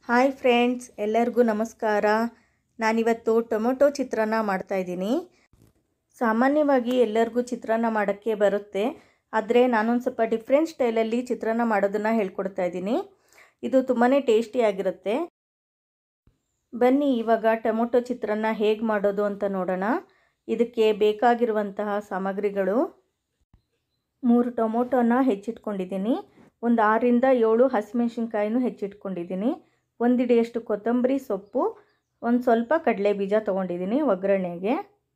hi friends ಎಲ್ಲರಿಗೂ ನಮಸ್ಕಾರ ನಾನಿವತ್ತು ಟೊಮೊಟೊ ಚಿತ್ರಾನ್ನ ಮಾಡ್ತಾಯಿದ್ದೀನಿ ಸಾಮಾನ್ಯವಾಗಿ ಎಲ್ಲರಿಗೂ ಚಿತ್ರಾನ್ನ ಮಾಡೋಕ್ಕೆ ಬರುತ್ತೆ ಆದರೆ ನಾನೊಂದು ಸ್ವಲ್ಪ ಡಿಫ್ರೆಂಟ್ ಸ್ಟೈಲಲ್ಲಿ ಚಿತ್ರಾನ್ನ ಮಾಡೋದನ್ನು ಹೇಳ್ಕೊಡ್ತಾ ಇದ್ದೀನಿ ಇದು ತುಂಬಾ ಟೇಸ್ಟಿಯಾಗಿರುತ್ತೆ ಬನ್ನಿ ಇವಾಗ ಟೊಮೊಟೊ ಚಿತ್ರಾನ್ನ ಹೇಗೆ ಮಾಡೋದು ಅಂತ ನೋಡೋಣ ಇದಕ್ಕೆ ಬೇಕಾಗಿರುವಂತಹ ಸಾಮಗ್ರಿಗಳು ಮೂರು ಟೊಮೊಟೊನ ಹೆಚ್ಚಿಟ್ಕೊಂಡಿದ್ದೀನಿ ಒಂದು ಆರರಿಂದ ಏಳು ಹಸಿಮೆಣ್ಸಿನ್ಕಾಯಿನೂ ಹೆಚ್ಚಿಟ್ಕೊಂಡಿದ್ದೀನಿ ಒಂದಿಡಿಯಷ್ಟು ಕೊತ್ತಂಬರಿ ಸೊಪ್ಪು ಒಂದು ಸ್ವಲ್ಪ ಕಡಲೆ ಬೀಜ ತೊಗೊಂಡಿದ್ದೀನಿ ಒಗ್ಗರಣೆಗೆ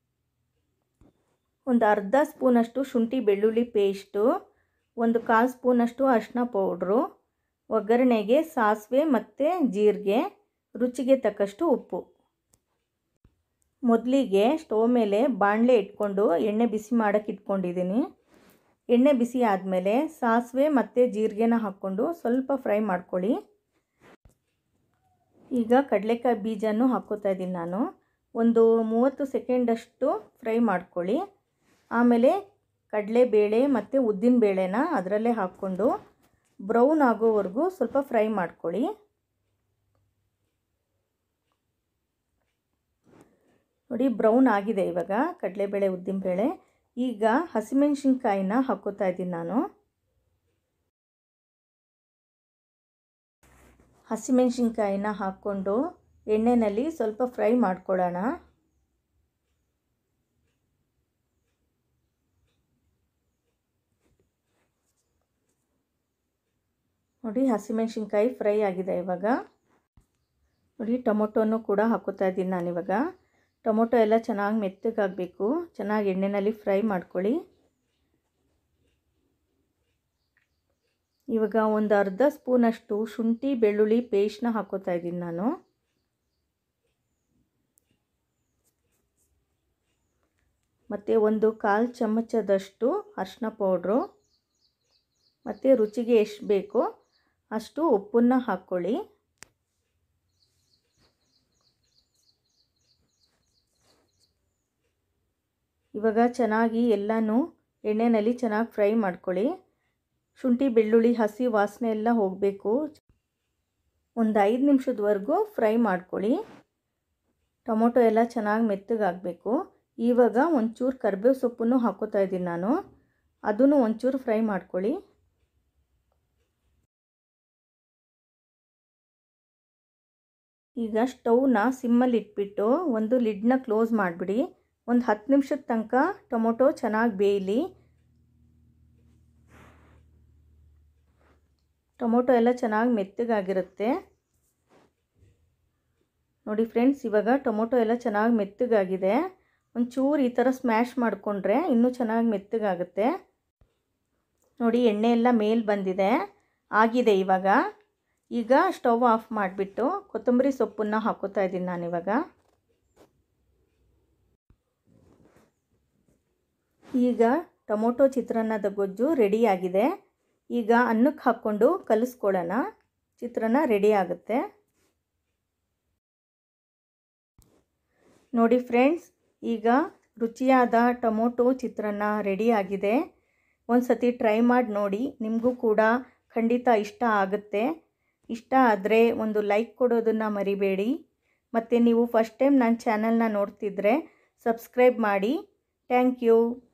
ಒಂದು ಅರ್ಧ ಸ್ಪೂನಷ್ಟು ಶುಂಠಿ ಬೆಳ್ಳುಳ್ಳಿ ಪೇಸ್ಟು ಒಂದು ಕಾಲು ಸ್ಪೂನಷ್ಟು ಅರಿಶಿನ ಪೌಡ್ರು ಒಗ್ಗರಣೆಗೆ ಸಾಸಿವೆ ಮತ್ತು ಜೀರಿಗೆ ರುಚಿಗೆ ತಕ್ಕಷ್ಟು ಉಪ್ಪು ಮೊದಲಿಗೆ ಸ್ಟವ್ ಮೇಲೆ ಬಾಣಲೆ ಇಟ್ಕೊಂಡು ಎಣ್ಣೆ ಬಿಸಿ ಮಾಡೋಕ್ಕೆ ಇಟ್ಕೊಂಡಿದ್ದೀನಿ ಎಣ್ಣೆ ಬಿಸಿ ಆದಮೇಲೆ ಸಾಸಿವೆ ಮತ್ತು ಜೀರಿಗೆನ ಹಾಕ್ಕೊಂಡು ಸ್ವಲ್ಪ ಫ್ರೈ ಮಾಡ್ಕೊಳ್ಳಿ ಈಗ ಕಡಲೆಕಾಯಿ ಬೀಜನೂ ಹಾಕ್ಕೋತಾ ಇದ್ದೀನಿ ನಾನು ಒಂದು ಮೂವತ್ತು ಸೆಕೆಂಡಷ್ಟು ಫ್ರೈ ಮಾಡ್ಕೊಳ್ಳಿ ಆಮೇಲೆ ಕಡಲೆಬೇಳೆ ಮತ್ತು ಉದ್ದಿನ ಬೇಳೆನ ಅದರಲ್ಲೇ ಹಾಕ್ಕೊಂಡು ಬ್ರೌನ್ ಆಗೋವರೆಗೂ ಸ್ವಲ್ಪ ಫ್ರೈ ಮಾಡ್ಕೊಳ್ಳಿ ನೋಡಿ ಬ್ರೌನ್ ಆಗಿದೆ ಇವಾಗ ಕಡಲೆಬೇಳೆ ಉದ್ದಿನಬೇಳೆ ಈಗ ಹಸಿಮೆಣ್ಸಿನ್ಕಾಯಿನ ಹಾಕ್ಕೋತಾ ಇದ್ದೀನಿ ನಾನು ಹಸಿಮೆಣ್ಸಿನ್ಕಾಯಿನ ಹಾಕ್ಕೊಂಡು ಎಣ್ಣೆಯಲ್ಲಿ ಸ್ವಲ್ಪ ಫ್ರೈ ಮಾಡ್ಕೊಳ್ಳೋಣ ನೋಡಿ ಹಸಿಮೆಣ್ಸಿನ್ಕಾಯಿ ಫ್ರೈ ಆಗಿದೆ ಇವಾಗ ನೋಡಿ ಟೊಮೊಟೊನೂ ಕೂಡ ಹಾಕೋತಾ ಇದ್ದೀನಿ ನಾನಿವಾಗ ಟೊಮೊಟೊ ಎಲ್ಲ ಚೆನ್ನಾಗಿ ಮೆತ್ತಗಾಗಬೇಕು ಚೆನ್ನಾಗಿ ಎಣ್ಣೆಯಲ್ಲಿ ಫ್ರೈ ಮಾಡ್ಕೊಳ್ಳಿ ಇವಾಗ ಒಂದು ಅರ್ಧ ಸ್ಪೂನಷ್ಟು ಶುಂಠಿ ಬೆಳ್ಳುಳ್ಳಿ ಪೇಸ್ಟ್ನ ಹಾಕೋತಾ ಇದ್ದೀನಿ ನಾನು ಮತ್ತು ಒಂದು ಕಾಲು ಚಮಚದಷ್ಟು ಅರಿಶಿನ ಪೌಡ್ರು ಮತ್ತು ರುಚಿಗೆ ಎಷ್ಟು ಬೇಕೋ ಅಷ್ಟು ಉಪ್ಪನ್ನು ಹಾಕ್ಕೊಳ್ಳಿ ಇವಾಗ ಚೆನ್ನಾಗಿ ಎಲ್ಲನೂ ಎಣ್ಣೆಯಲ್ಲಿ ಚೆನ್ನಾಗಿ ಫ್ರೈ ಮಾಡ್ಕೊಳ್ಳಿ ಶುಂಠಿ ಬೆಳ್ಳುಳ್ಳಿ ಹಸಿ ವಾಸನೆ ಎಲ್ಲ ಹೋಗಬೇಕು ಒಂದು ಐದು ನಿಮಿಷದವರೆಗೂ ಫ್ರೈ ಮಾಡ್ಕೊಳ್ಳಿ ಟೊಮೊಟೊ ಎಲ್ಲ ಚೆನ್ನಾಗಿ ಮೆತ್ತಗಾಗಬೇಕು ಇವಾಗ ಒಂಚೂರು ಕರಿಬೇವು ಸೊಪ್ಪನ್ನು ಹಾಕೋತಾ ಇದ್ದೀನಿ ನಾನು ಅದನ್ನು ಒಂಚೂರು ಫ್ರೈ ಮಾಡ್ಕೊಳ್ಳಿ ಈಗ ಸ್ಟವ್ನ ಸಿಮ್ಮಲ್ಲಿ ಇಟ್ಬಿಟ್ಟು ಒಂದು ಲಿಡ್ನ ಕ್ಲೋಸ್ ಮಾಡಿಬಿಡಿ ಒಂದು ಹತ್ತು ನಿಮಿಷದ ತನಕ ಟೊಮೊಟೊ ಚೆನ್ನಾಗಿ ಬೇಯಲಿ ಟೊಮೊಟೊ ಎಲ್ಲ ಚೆನ್ನಾಗಿ ಮೆತ್ತಗಾಗಿರುತ್ತೆ ನೋಡಿ ಫ್ರೆಂಡ್ಸ್ ಇವಾಗ ಟೊಮೊಟೊ ಎಲ್ಲ ಚೆನ್ನಾಗಿ ಮೆತ್ತಗಾಗಿದೆ ಒಂಚೂರು ಈ ಥರ ಸ್ಮ್ಯಾಶ್ ಮಾಡಿಕೊಂಡ್ರೆ ಇನ್ನೂ ಚೆನ್ನಾಗಿ ಮೆತ್ತಗಾಗುತ್ತೆ ನೋಡಿ ಎಣ್ಣೆ ಎಲ್ಲ ಮೇಲೆ ಬಂದಿದೆ ಆಗಿದೆ ಇವಾಗ ಈಗ ಸ್ಟವ್ ಆಫ್ ಮಾಡಿಬಿಟ್ಟು ಕೊತ್ತಂಬರಿ ಸೊಪ್ಪನ್ನು ಹಾಕೋತಾ ಇದ್ದೀನಿ ನಾನಿವಾಗ ಈಗ ಟೊಮೊಟೊ ಚಿತ್ರಾನ್ನದ ಗೊಜ್ಜು ರೆಡಿಯಾಗಿದೆ ಈಗ ಅನ್ನಕ್ಕೆ ಹಾಕ್ಕೊಂಡು ಕಲಿಸ್ಕೊಳ್ಳೋಣ ಚಿತ್ರಾನ್ನ ರೆಡಿ ಆಗುತ್ತೆ ನೋಡಿ ಫ್ರೆಂಡ್ಸ್ ಈಗ ರುಚಿಯಾದ ಟೊಮೊಟೊ ಚಿತ್ರಾನ್ನ ರೆಡಿಯಾಗಿದೆ ಒಂದು ಸತಿ ಟ್ರೈ ಮಾಡಿ ನೋಡಿ ನಿಮಗೂ ಕೂಡ ಖಂಡಿತ ಇಷ್ಟ ಆಗುತ್ತೆ ಇಷ್ಟ ಆದರೆ ಒಂದು ಲೈಕ್ ಕೊಡೋದನ್ನು ಮರಿಬೇಡಿ ಮತ್ತು ನೀವು ಫಸ್ಟ್ ಟೈಮ್ ನನ್ನ ಚಾನಲ್ನ ನೋಡ್ತಿದ್ರೆ ಸಬ್ಸ್ಕ್ರೈಬ್ ಮಾಡಿ ಥ್ಯಾಂಕ್ ಯು